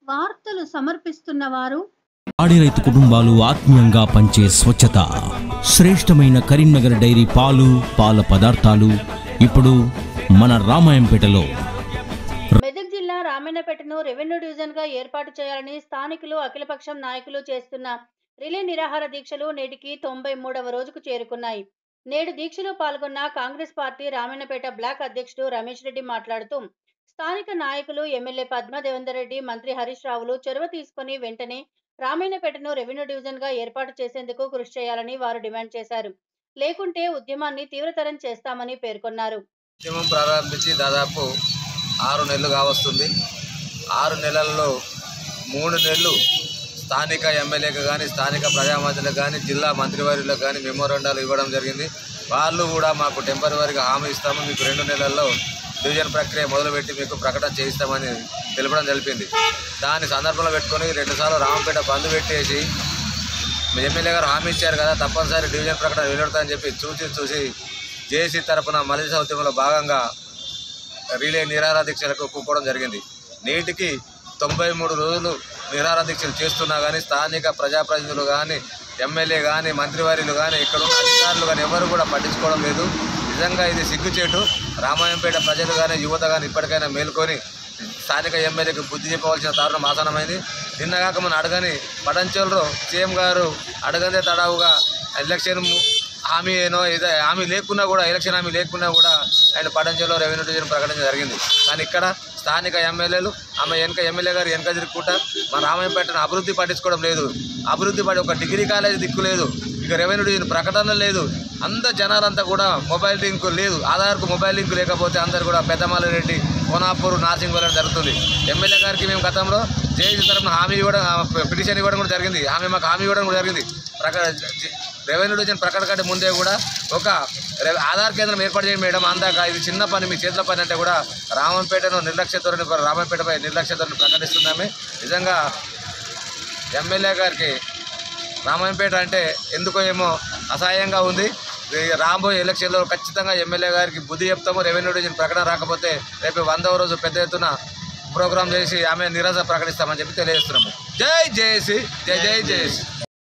వార్తలు సమర్పిస్తున్న వారు పాడి రైతు కుటుంబాలు ఆత్మీయంగా పంచే స్వచ్ఛత శ్రేష్టమైన కరీంనగర్ డైరీ పాలు పాల పదార్థాలు ఇప్పుడు మన రామాయంపేటలో మెదక్ జిల్లా రామన్నపేటను రెవెన్యూ డివిజన్ గా ఏర్పాటు చేయాలని స్థానికులు అఖిలపక్షం నాయకులు చేస్తున్న రిలే నిరాహార దీక్షలు నేటికి తొంభై మూడవ రోజుకు చేరుకున్నాయి నేడు దీక్షలో పాల్గొన్న కాంగ్రెస్ పార్టీ రామన్నపేట బ్లాక్ అధ్యక్షుడు రమేష్ రెడ్డి మాట్లాడుతూ స్థానిక నాయకులు ఎమ్మెల్యే పద్మ దేవేందర్ రెడ్డి మంత్రి హరీష్ రావులు చొరవ తీసుకుని వెంటనే రామాయణపేటను రెవెన్యూ డివిజన్ గా ఏర్పాటు చేసేందుకు కృషి చేయాలని వారు డిమాండ్ చేశారు లేకుంటే ఉద్యమాన్ని తీవ్రతరం చేస్తామని పేర్కొన్నారు ఉద్యమం ప్రారంభించి దాదాపు ఆరు నెలలు కావస్తుంది ఆరు నెలల్లో మూడు నెలలు స్థానిక ఎమ్మెల్యేకి కానీ స్థానిక ప్రజామతులకు కానీ జిల్లా మంత్రివర్యులకు కానీ మెమోరండాలు ఇవ్వడం జరిగింది వాళ్ళు కూడా మాకు టెంపరీగా హామీ ఇస్తాము మీకు రెండు నెలల్లో డివిజన్ ప్రక్రియ మొదలుపెట్టి మీకు ప్రకటన చేయిస్తామని తెలపడం తెలిపింది దాని సందర్భంలో పెట్టుకొని రెండుసార్లు రామంపేట బంద్ పెట్టేసి మీ ఎమ్మెల్యే గారు హామీ ఇచ్చారు కదా తప్పనిసరి డివిజన్ ప్రకటన వెలువడతాయని చెప్పి చూసి చూసి జేసీ తరపున మలిదశ ఉద్యమంలో భాగంగా రిలే నిరాహార దీక్షలకు కూకోవడం జరిగింది నేటికి తొంభై మూడు రోజులు నిరాహార దీక్షలు చేస్తున్నా కానీ స్థానిక ప్రజాప్రతినిధులు కానీ ఎమ్మెల్యే కానీ మంత్రివర్యులు కానీ ఇక్కడ ఉన్న అధికారులు కానీ ఎవరు కూడా పట్టించుకోవడం లేదు నిజంగా ఇది సిగ్గుచేటు రామాయంపేట ప్రజలు కానీ యువత కానీ ఇప్పటికైనా మేల్కొని స్థానిక ఎమ్మెల్యేకి బుద్ధి చెప్పవలసిన దారుణం ఆసనమైంది నిన్నగాక మనం అడగని పడంచోళ్ళు సీఎం గారు అడగందే తడావుగా ఎలక్షన్ హామీ ఏనో ఏదో హామీ లేకున్నా కూడా ఎలక్షన్ హామీ లేకున్నా కూడా ఆయన పడంచలో రెవెన్యూ డివిజన్ ప్రకటించడం జరిగింది కానీ ఇక్కడ స్థానిక ఎమ్మెల్యేలు ఆమె వెనక ఎమ్మెల్యే గారు వెనక తిరుగుకుంటా మన రామాయంపేటను అభివృద్ధి పట్టించుకోవడం లేదు అభివృద్ధి పడి ఒక డిగ్రీ కాలేజ్ దిక్కు లేదు ఇక రెవెన్యూ డివిజన్ ప్రకటన లేదు అంత జనాలంతా కూడా మొబైల్ లింక్ లేదు ఆధార్కు మొబైల్ లింక్ లేకపోతే అందరు కూడా పెద్దమాలరెడ్డి కోనాపూర్ నార్సింగ్ వెళ్ళడం జరుగుతుంది ఎమ్మెల్యే గారికి మేము గతంలో జేఏసీ తరఫున హామీ ఇవ్వడం ఆ, పిటిషన్ ఇవ్వడం కూడా జరిగింది ఆమె మాకు హామీ ఇవ్వడం కూడా జరిగింది ప్రక రెవెన్యూ డివిజన్ ప్రకటన కంటే ముందే కూడా ఒక రెవ- ఆధార్ కేంద్రం ఏర్పాటు చేయండి మేడం అందాక ఇది చిన్న పని మీ చేతుల పని అంటే కూడా రామంపేటను నిర్లక్ష్య ధోరణి రామంపేటపై నిర్లక్ష్య ధోరణి ప్రకటిస్తున్నామే నిజంగా ఎమ్మెల్యే గారికి రామాయంపేట అంటే ఎందుకో ఏమో అసహాయంగా ఉంది ఈ రాబోయే ఎలక్షన్లో ఖచ్చితంగా ఎమ్మెల్యే గారికి బుద్ధి చెప్తాము రెవెన్యూ డివిజన్ ప్రకటన రాకపోతే రేపు వందవ రోజు పెద్ద ఎత్తున ప్రోగ్రాం చేసి ఆమె నిరాశ ప్రకటిస్తామని చెప్పి తెలియజేస్తున్నాము జై జేసి జై జై జేసి